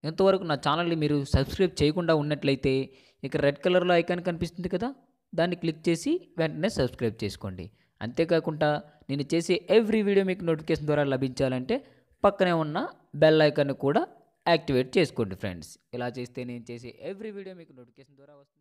ఇంతవరకు నా ఛానల్ని మీరు సబ్స్క్రైబ్ చేయకుండా ఉన్నట్లయితే ఇక్కడ రెడ్ కలర్లో ఐకాన్ కనిపిస్తుంది కదా దాన్ని క్లిక్ చేసి వెంటనే సబ్స్క్రైబ్ చేసుకోండి అంతేకాకుండా నేను చేసే ఎవ్రీ వీడియో మీకు నోటిఫికేషన్ ద్వారా లభించాలంటే పక్కనే ఉన్న బెల్ ఐకాన్ కూడా యాక్టివేట్ చేసుకోండి ఫ్రెండ్స్ ఇలా చేస్తే నేను చేసే ఎవ్రీ వీడియో మీకు నోటిఫికేషన్ ద్వారా వస్తుంది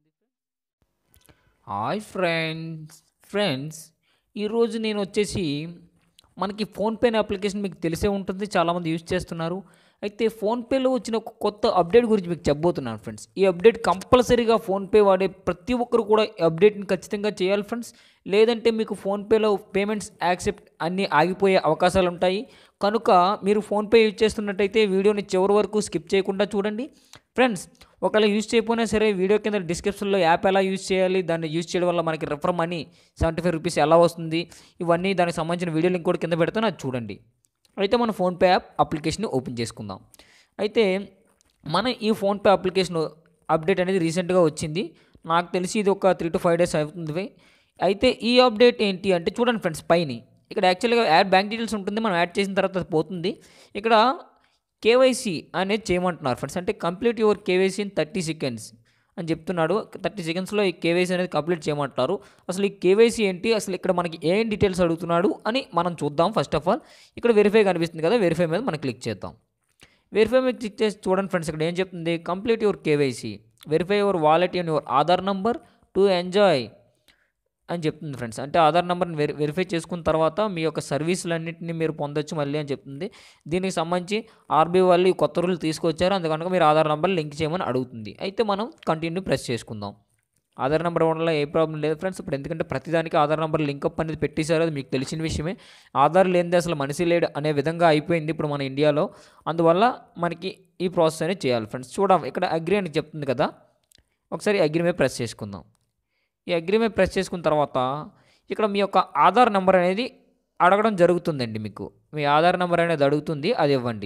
హాయ్ ఫ్రెండ్స్ ఫ్రెండ్స్ ఈరోజు నేను వచ్చేసి మనకి ఫోన్పే అనే అప్లికేషన్ మీకు తెలిసే ఉంటుంది చాలామంది యూజ్ చేస్తున్నారు అయితే ఫోన్పేలో వచ్చిన ఒక కొత్త అప్డేట్ గురించి మీకు చెప్పబోతున్నాను ఫ్రెండ్స్ ఈ అప్డేట్ కంపల్సరీగా ఫోన్పే వాడే ప్రతి ఒక్కరు కూడా ఈ అప్డేట్ని ఖచ్చితంగా చేయాలి ఫ్రెండ్స్ లేదంటే మీకు ఫోన్పేలో పేమెంట్స్ యాక్సెప్ట్ అన్నీ ఆగిపోయే అవకాశాలు ఉంటాయి కనుక మీరు ఫోన్పే యూజ్ చేస్తున్నట్టయితే వీడియోని చివరి వరకు స్కిప్ చేయకుండా చూడండి ఫ్రెండ్స్ ఒకవేళ యూజ్ చేయకపోయినా సరే వీడియో కింద డిస్క్రిప్షన్లో యాప్ ఎలా యూజ్ చేయాలి దాన్ని యూజ్ చేయడం వల్ల మనకి refer money seventy five rupees ఎలా వస్తుంది ఇవన్నీ దానికి సంబంధించిన వీడియో లింక్ కూడా కింద పెడతాను అది చూడండి అయితే మన ఫోన్పే యాప్ అప్లికేషన్ ఓపెన్ చేసుకుందాం అయితే మన ఈ ఫోన్పే అప్లికేషన్ అప్డేట్ అనేది రీసెంట్గా వచ్చింది నాకు తెలిసి ఇది ఒక త్రీ టు ఫైవ్ డేస్ అవుతుంది అయితే ఈ అప్డేట్ ఏంటి అంటే చూడండి ఫ్రెండ్స్ పైన ఇక్కడ యాక్చువల్గా యాడ్ బ్యాంక్ డీటెయిల్స్ ఉంటుంది మనం యాడ్ చేసిన తర్వాత అది పోతుంది ఇక్కడ కేవైసీ అనేది చేయమంటున్నారు ఫ్రెండ్స్ అంటే complete your KYC in thirty seconds అని చెప్తున్నాడు థర్టీ సెకండ్స్లో ఈ కేవైసీ అనేది కంప్లీట్ చేయమంటారు అసలు ఈ కేవైసీ ఏంటి అసలు ఇక్కడ మనకి ఏం డీటెయిల్స్ అడుగుతున్నాడు అని మనం చూద్దాం ఫస్ట్ ఆఫ్ ఆల్ ఇక్కడ వెరిఫై కనిపిస్తుంది కదా వెరిఫై మీద మనం క్లిక్ చేద్దాం వెరిఫై మీద క్లిక్ చేసి చూడండి ఫ్రెండ్స్ ఇక్కడ ఏం చెప్తుంది complete your KYC verify your wallet and your Aadhaar number to enjoy అని చెప్తుంది ఫ్రెండ్స్ అంటే ఆధార్ నెంబర్ని వెరి వెరిఫై చేసుకున్న తర్వాత మీ యొక్క సర్వీసులన్నింటినీ మీరు పొందొచ్చు మళ్ళీ అని చెప్తుంది దీనికి సంబంధించి ఆర్బీఐ వాళ్ళు ఈ కొత్త రూల్ తీసుకొచ్చారు అందుకనుక మీరు ఆధార్ నెంబర్ లింక్ చేయమని అడుగుతుంది అయితే మనం కంటిన్యూ ప్రెస్ చేసుకుందాం ఆధార్ నెంబర్ వల్ల ఏ ప్రాబ్లం లేదు ఫ్రెండ్స్ ఇప్పుడు ఎందుకంటే ప్రతిదానికి ఆధార్ నెంబర్ లింకప్ అనేది పెట్టేశారు అది మీకు తెలిసిన విషయమే ఆధార్ లేనిదే అసలు మనిషి లేడు అనే విధంగా అయిపోయింది ఇప్పుడు మన ఇండియాలో అందువల్ల మనకి ఈ ప్రాసెస్ అనేది చేయాలి ఫ్రెండ్స్ చూడం ఇక్కడ అగ్రి అని చెప్తుంది కదా ఒకసారి అగ్రి మీద ప్రెస్ చేసుకుందాం ఈ అగ్రిమెంట్ ప్రెస్ చేసుకున్న తర్వాత ఇక్కడ మీ యొక్క ఆధార్ నెంబర్ అనేది అడగడం జరుగుతుందండి మీకు మీ ఆధార్ నెంబర్ అనేది అడుగుతుంది అది ఇవ్వండి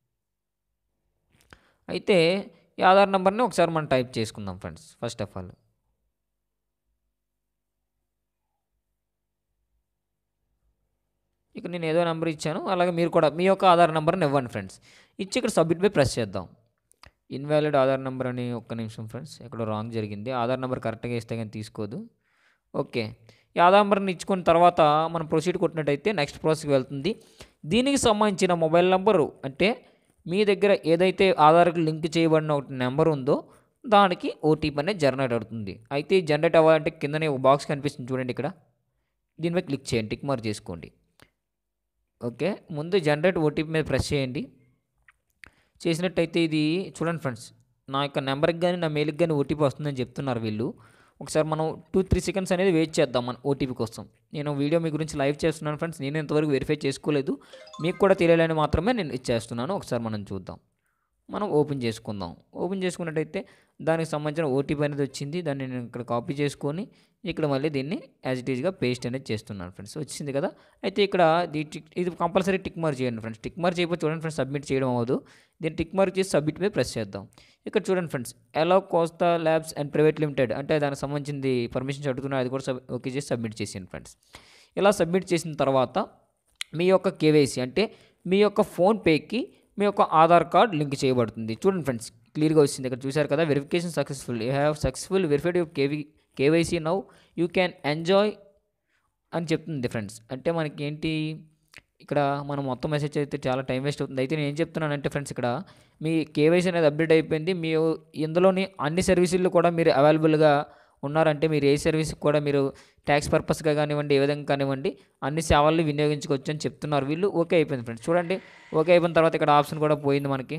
అయితే ఈ ఆధార్ నెంబర్ని ఒకసారి మనం టైప్ చేసుకుందాం ఫ్రెండ్స్ ఫస్ట్ ఆఫ్ ఆల్ ఇక నేను ఏదో నెంబర్ ఇచ్చాను అలాగే మీరు కూడా మీ యొక్క ఆధార్ నెంబర్ని ఇవ్వండి ఫ్రెండ్స్ ఇచ్చి ఇక్కడ సబ్మిట్ పై ప్రెస్ చేద్దాం ఇన్వాలిడ్ ఆధార్ నెంబర్ అని ఒక్క నిమిషం ఫ్రెండ్స్ ఎక్కడో రాంగ్ జరిగింది ఆధార్ నెంబర్ కరెక్ట్గా ఇస్తే కానీ తీసుకోదు ఓకే ఈ ఆధార్ నెంబర్ని ఇచ్చుకున్న తర్వాత మనం ప్రొసీడ్ కొట్టినట్టయితే నెక్స్ట్ ప్రాసెస్కి వెళ్తుంది దీనికి సంబంధించిన మొబైల్ నెంబరు అంటే మీ దగ్గర ఏదైతే ఆధార్కి లింక్ చేయబడిన ఒక నెంబర్ ఉందో దానికి ఓటీపీ అనేది జనరేట్ అవుతుంది అయితే ఈ జనరేట్ అవ్వాలంటే కిందనే ఒక బాక్స్ కనిపిస్తుంది చూడండి ఇక్కడ దీనిపై క్లిక్ చేయండి టిక్ మార్క్ చేసుకోండి ఓకే ముందు జనరేట్ ఓటీపీ మీద ప్రెస్ చేయండి చేసినట్టయితే ఇది చూడండి ఫ్రెండ్స్ నా యొక్క నెంబర్కి కానీ నా మెయిల్కి కానీ ఓటీపీ వస్తుందని చెప్తున్నారు వీళ్ళు ఒకసారి మనం టూ త్రీ సెకండ్స్ అనేది వెయిట్ చేద్దాం మన ఓటీపీ కోసం నేను వీడియో మీ గురించి లైవ్ చేస్తున్నాను ఫ్రెండ్స్ నేను ఇంతవరకు వెరిఫై చేసుకోలేదు మీకు కూడా తెలియాలని మాత్రమే నేను ఇచ్చేస్తున్నాను ఒకసారి మనం చూద్దాం మనం ఓపెన్ చేసుకుందాం ఓపెన్ చేసుకున్నట్టయితే దానికి సంబంధించిన ఓటీపీ అనేది వచ్చింది దాన్ని నేను ఇక్కడ కాపీ చేసుకొని ఇక్కడ మళ్ళీ దీన్ని యాజ్ ఇట్ ఈజ్గా పేస్ట్ అనేది చేస్తున్నాను ఫ్రెండ్స్ వచ్చింది కదా అయితే ఇక్కడ దీ టిక్ ఇది కంపల్సరీ టిక్ మార్క్ చేయండి ఫ్రెండ్స్ టిక్ మార్క్ చేయకపోతే చూడండి ఫ్రెండ్స్ సబ్మిట్ చేయడం అవ్వదు దీన్ని టిక్ మార్క్ చేసి సబ్మిట్ మీద ప్రెస్ చేద్దాం ఇక్కడ చూడండి ఫ్రెండ్స్ ఎలా Costa Labs and private limited అంటే దానికి సంబంధించింది పర్మిషన్స్ అడుగుతున్నా అది కూడా సబ్ ఓకే చేసి సబ్మిట్ చేసాను ఫ్రెండ్స్ ఇలా సబ్మిట్ చేసిన తర్వాత మీ యొక్క కేవైసీ అంటే మీ యొక్క ఫోన్పేకి మీ యొక్క ఆధార్ కార్డ్ లింక్ చేయబడుతుంది చూడండి ఫ్రెండ్స్ క్లియర్గా వచ్చింది ఇక్కడ చూశారు కదా verification successful you have successful verified your KV KYC now you can enjoy అని చెప్తుంది ఫ్రెండ్స్ అంటే మనకి ఏంటి ఇక్కడ మనం మొత్తం మెసేజ్ అయితే చాలా టైం వేస్ట్ అవుతుంది అయితే నేను ఏం చెప్తున్నానంటే ఫ్రెండ్స్ ఇక్కడ మీ కేవైసీ అనేది అప్డేట్ అయిపోయింది మీ ఇందులోని అన్ని సర్వీసులు కూడా మీరు అవైలబుల్గా ఉన్నారంటే మీరు ఏ సర్వీస్ కూడా మీరు ట్యాక్స్ పర్పస్గా కానివ్వండి ఏ విధంగా కానివ్వండి అన్ని సేవల్ని వినియోగించుకోవచ్చు అని చెప్తున్నారు వీళ్ళు ఓకే అయిపోయింది ఫ్రెండ్స్ చూడండి ఓకే అయిపోయిన తర్వాత ఇక్కడ ఆప్షన్ కూడా పోయింది మనకి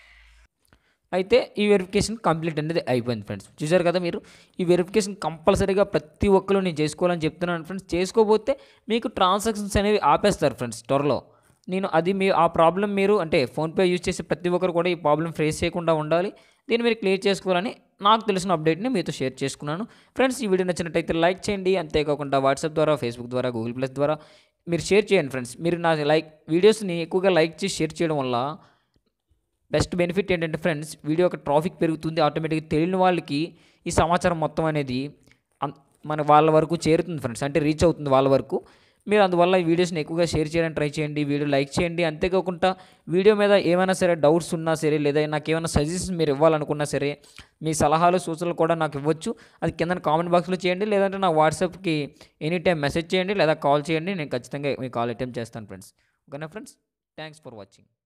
అయితే ఈ వెరిఫికేషన్ కంప్లీట్ అనేది అయిపోయింది ఫ్రెండ్స్ చూసారు కదా మీరు ఈ వెరిఫికేషన్ కంపల్సరీగా ప్రతి ఒక్కరు నేను చేసుకోవాలని చెప్తున్నాను ఫ్రెండ్స్ చేసుకోకపోతే మీకు ట్రాన్సాక్షన్స్ అనేవి ఆపేస్తారు ఫ్రెండ్స్ త్వరలో నేను అది మీ ఆ ప్రాబ్లం మీరు అంటే ఫోన్పే యూజ్ చేసే ప్రతి ఒక్కరు కూడా ఈ ప్రాబ్లం ఫేస్ చేయకుండా ఉండాలి దీన్ని మీరు క్లియర్ చేసుకోవాలని నాకు తెలిసిన అప్డేట్ని మీతో షేర్ చేసుకున్నాను ఫ్రెండ్స్ ఈ వీడియో నచ్చినట్టయితే లైక్ చేయండి అంతేకాకుండా వాట్సాప్ ద్వారా ఫేస్బుక్ ద్వారా గూగుల్ ప్లస్ ద్వారా మీరు షేర్ చేయండి ఫ్రెండ్స్ మీరు నా లైక్ వీడియోస్ని ఎక్కువగా లైక్ చేసి షేర్ చేయడం వల్ల బెస్ట్ బెనిఫిట్ ఏంటంటే ఫ్రెండ్స్ వీడియో యొక్క ట్రాఫిక్ పెరుగుతుంది ఆటోమేటిక్గా తెలియని వాళ్ళకి ఈ సమాచారం మొత్తం అనేది అన్- మన వాళ్ళ వరకు చేరుతుంది ఫ్రెండ్స్ అంటే రీచ్ అవుతుంది వాళ్ళ వరకు మీరు అందువల్ల ఈ వీడియోస్ని ఎక్కువగా షేర్ చేయడానికి ట్రై చేయండి వీడియో లైక్ చేయండి అంతేకాకుండా వీడియో మీద ఏమైనా సరే డౌట్స్ ఉన్నా సరే లేదా నాకు ఏమైనా సజెషన్స్ మీరు ఇవ్వాలనుకున్నా సరే మీ సలహాలు సూచనలు కూడా నాకు ఇవ్వచ్చు అది కింద కామెంట్ బాక్స్లో చేయండి లేదంటే నా వాట్సాప్కి ఎనీ టైం మెసేజ్ చేయండి లేదా కాల్ చేయండి నేను ఖచ్చితంగా మీ కాల్ అటెంప్ట్ చేస్తాను ఫ్రెండ్స్ ఓకేనా ఫ్రెండ్స్ థ్యాంక్స్ ఫర్ వాచింగ్